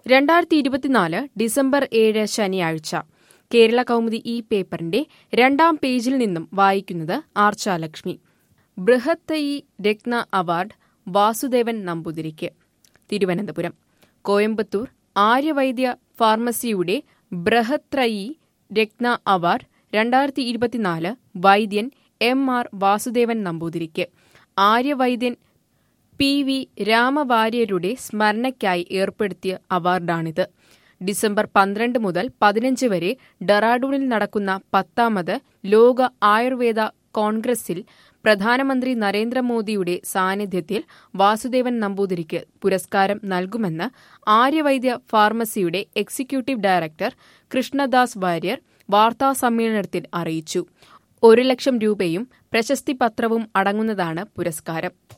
രണ്ടായിരത്തി ഇരുപത്തിനാല് ഡിസംബർ ഏഴ് ശനിയാഴ്ച കേരള കൗമുദി ഈ പേപ്പറിന്റെ രണ്ടാം പേജിൽ നിന്നും വായിക്കുന്നത് ആർച്ചാലക്ഷ്മി ബൃഹത്തയി രത്ന അവാർഡ് വാസുദേവൻ നമ്പൂതിരിക്ക് തിരുവനന്തപുരം കോയമ്പത്തൂർ ആര്യവൈദ്യ ഫാർമസിയുടെ ബൃഹത്രയി രത്ന അവാർഡ് രണ്ടായിരത്തി ഇരുപത്തിനാല് വൈദ്യൻ എം ആർ വാസുദേവൻ നമ്പൂതിരിക്ക് ആര്യവൈദ്യൻ പി വി രാമവാര്യരുടെ സ്മരണയ്ക്കായി ഏർപ്പെടുത്തിയ അവാർഡാണിത് ഡിസംബർ പന്ത്രണ്ട് മുതൽ പതിനഞ്ച് വരെ ഡെറാഡൂണിൽ നടക്കുന്ന പത്താമത് ലോക ആയുർവേദ കോൺഗ്രസിൽ പ്രധാനമന്ത്രി നരേന്ദ്രമോദിയുടെ സാന്നിധ്യത്തിൽ വാസുദേവൻ നമ്പൂതിരിക്ക് പുരസ്കാരം നൽകുമെന്ന് ആര്യവൈദ്യ ഫാർമസിയുടെ എക്സിക്യൂട്ടീവ് ഡയറക്ടർ കൃഷ്ണദാസ് വാര്യർ വാർത്താസമ്മേളനത്തിൽ അറിയിച്ചു ഒരു ലക്ഷം രൂപയും പ്രശസ്തിപത്രവും അടങ്ങുന്നതാണ് പുരസ്കാരം